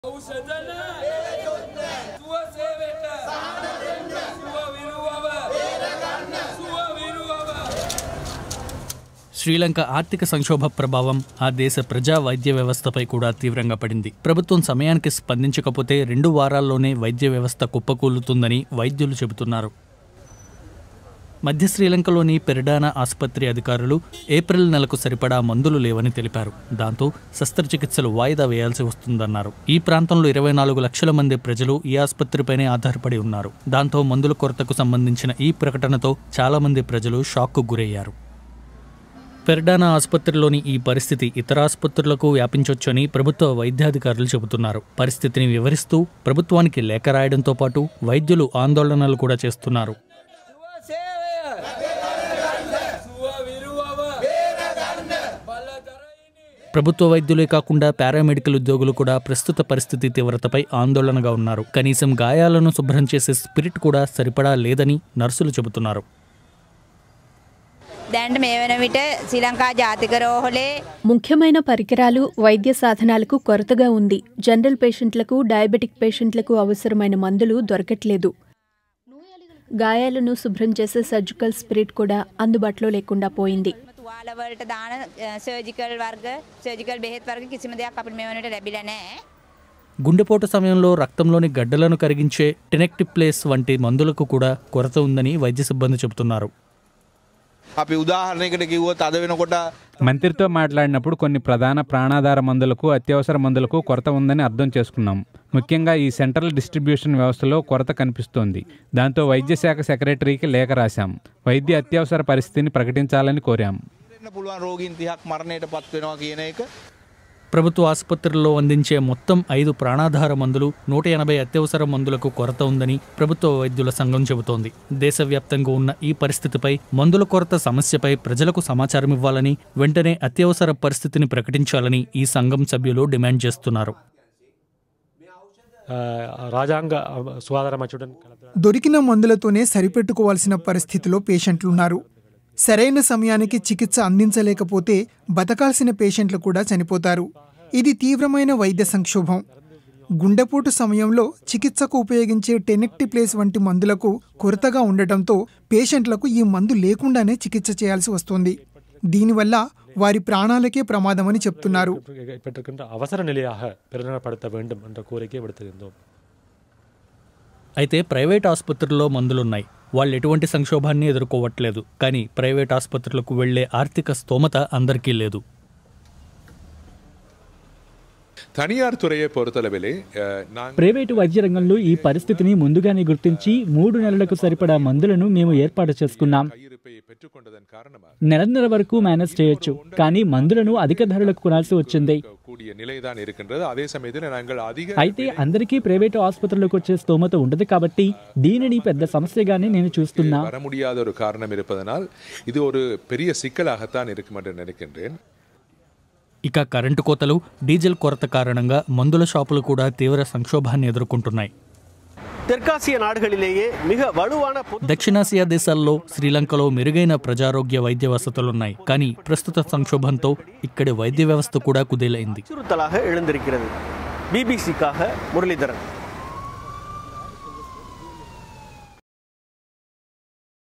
ඖෂධන සුව සේවෙට සුව විරුවව සුව විරුවව శ్రీలంక ఆర్థిక సంక్షోభ ప్రభావం ఆ దేశ ప్రజా వైద్య వ్యవస్థపై కూడా తీవ్రంగా పడింది ప్రభుత్వం సమయానికి స్పందించకపోతే రెండు వారాల్లోనే వైద్య వ్యవస్థ కుప్పకూలుతుందని వైద్యులు చెబుతున్నారు మధ్య శ్రీలంకలోని పెరిడానా ఆసుపత్రి అధికారులు ఏప్రిల్ నెలకు సరిపడా మందులు లేవని తెలిపారు దాంతో శస్త్రచికిత్సలు వాయిదా వేయాల్సి వస్తుందన్నారు ఈ ప్రాంతంలో ఇరవై నాలుగు లక్షల మంది ప్రజలు ఈ ఆసుపత్రిపైనే ఆధారపడి ఉన్నారు దాంతో మందుల కొరతకు సంబంధించిన ఈ ప్రకటనతో చాలా మంది ప్రజలు షాక్కు గురయ్యారు పెర్డానా ఆసుపత్రిలోని ఈ పరిస్థితి ఇతర ఆసుపత్రులకు వ్యాపించొచ్చని ప్రభుత్వ వైద్యాధికారులు చెబుతున్నారు పరిస్థితిని వివరిస్తూ ప్రభుత్వానికి లేఖ రాయడంతో పాటు వైద్యులు ఆందోళనలు కూడా చేస్తున్నారు සුව සේවය සුව විරුවව බලතරයිනි ప్రభుత్వ వైద్యులే కాకుండా పారామెడికల్ ఉద్యోగులు కూడా ప్రస్తుత పరిస్థితి తీవ్రతపై ఆందోళనగా ఉన్నారు కనీసం గాయాలను శుభ్రం చేసే స్పిరిట్ కూడా సరిపడా లేదని నర్సులు చెబుతున్నారు දැන්ට මේ වන විට ශ්‍රී ලංකා ජාතික රෝහලේ ముఖ్యమైన పరికరాలు వైద్య సాధనాలకు కొరతగా ఉంది జనరల్ పేషెంట్లకు డయాబెటిక్ పేషెంట్లకు అవసరమైన మందులు దొరకట్లేదు గాయాలను శుభ్రం చేసే సర్జికల్ స్పిరిట్ కూడా అందుబాటులో లేకుండా పోయింది තුවාලවලට දාන සර්ජිකල් වර්ග සර්ජිකල් බෙහෙත් වර්ග කිසිම දෙයක් අපිට මේ වනට ලැබිල නෑ గుండెపోటు సమయంలో రక్తంలోని గడ్డలను కరిగించే టెనెక్టిప్లేస్ వంటి మందులకు కూడా కొరత ఉందని వైద్య సిబ్బంది చెబుతున్నారు අපි උදාහරණයකට කිව්වොත් අද වෙනකොට మంత్రితో మాట్లాడినప్పుడు కొన్ని ప్రధాన ప్రాణాధార మందులకు అత్యవసర మందులకు కొరత ఉందని అర్థం చేసుకున్నాం ముఖ్యంగా ఈ సెంట్రల్ డిస్ట్రిబ్యూషన్ వ్యవస్థలో కొరత కనిపిస్తోంది దాంతో వైద్య శాఖ సెక్రటరీకి లేఖ రాశాం వైద్య అత్యవసర పరిస్థితిని ప్రకటించాలని కోరాం වෙන්න පුළුවන් රෝගීන් තිහක් මරණයට පත් වෙනවා කියන එක ప్రభుత్వ ఆసుపత్రుల్లో అందించే మొత్తం ఐదు ప్రాణాధార మందులు నూట ఎనభై అత్యవసర మందులకు కొరత ఉందని ప్రభుత్వ వైద్యుల సంఘం చెబుతోంది దేశవ్యాప్తంగా ఉన్న ఈ పరిస్థితిపై మందుల కొరత సమస్యపై ప్రజలకు సమాచారం ఇవ్వాలని వెంటనే అత్యవసర పరిస్థితిని ప్రకటించాలని ఈ సంఘం సభ్యులు డిమాండ్ చేస్తున్నారు ఆ, రాజ్యాంగ సుగాదార మచ్చుడన్ దొరికిన మందులతోనే సరిపెట్టుకోవాల్సిన పరిస్థితిలో పేషెంట్లున్నారు సరైన సమయానికి చికిత్స అందించలేకపోతే బతకాల్సిన పేషెంట్లు కూడా చనిపోతారు ఇది తీవ్రమైన వైద్య సంక్షోభం గుండెపోటు సమయంలో చికిత్సకు ఉపయోగించే టెనెక్టిప్లేస్ వంటి మందులకు కొరతగా ఉండటంతో పేషెంట్లకు ఈ మందు లేకుండానే చికిత్స చేయాల్సి వస్తుంది దీనివల్ల వారి ప్రాణాలకే ప్రమాదమని చెప్తున్నారు பெற்றிருக்கின்ற அவசர நிலையாக பிரகடனப்படுத்த வேண்டும் என்ற கோரிக்கை விடுத்திருந்தோம் అయితే ప్రైవేట్ ఆసుపత్రుల్లో మందులున్నాయి వాళ్ళు ఎటువంటి సంక్షోభాన్ని ఎదుర్కోవట్లేదు కానీ ప్రైవేట్ ఆసుపత్రులకు వెళ్లే ఆర్థిక స్తోమత అందరికీ లేదు தனியார் துறையை பொறுத்தளவிலே அஹ், நாங்கள் ప్రైవేటు వైద్య రంగంలో ఈ పరిస్థితిని ముందుగానే గుర్తించి మూడు నెలలకు సరిపడా మందులను మేము ఏర్పాటు చేసుకున్నాం கையிருப்பை பெற்றுக்கொண்டதன் காரணமாக నెలన్నర వరకు మేనేజ్ చేయొచ్చు కానీ మందులను అధిక ధరలకు కొనాల్సి వచ్చింది கூடிய நிலைதான் இருக்கின்றது அதே சமயத்தில் நாங்கள் அதிக అయితే అందరికీ ప్రైవేటు ఆసుపత్రులకు వచ్చే స్తోమత ఉండదు కాబట్టి దీనిని పెద్ద సమస్యగానే నేను చూస్తున్నా வர முடியாத ஒரு காரணம் இருப்பதனால் இது ஒரு பெரிய சிக்கலாகத்தான் இருக்கும் என்று நினைக்கின்றேன் ఇక కరెంటు కోతలు డీజిల్ కొరత కారణంగా మందుల షాపులు కూడా తీవ్ర సంక్షోభాన్ని ఎదుర్కొంటున్నాయి தெற்காசிய நாடுகளிலேயே மிக வலுவான பொது దక్షిణాసియా దేశాల్లో శ్రీలంకలో మెరుగైన ప్రజారోగ్య వైద్య వసతులున్నాయి కానీ ప్రస్తుత సంక్షోభంతో ఇక్కడి వైద్య వ్యవస్థ కూడా కుదేలైంది அச்சுறுத்தலாக எழுந்திருக்கிறது பிபிசிக்காக முரளிதரன்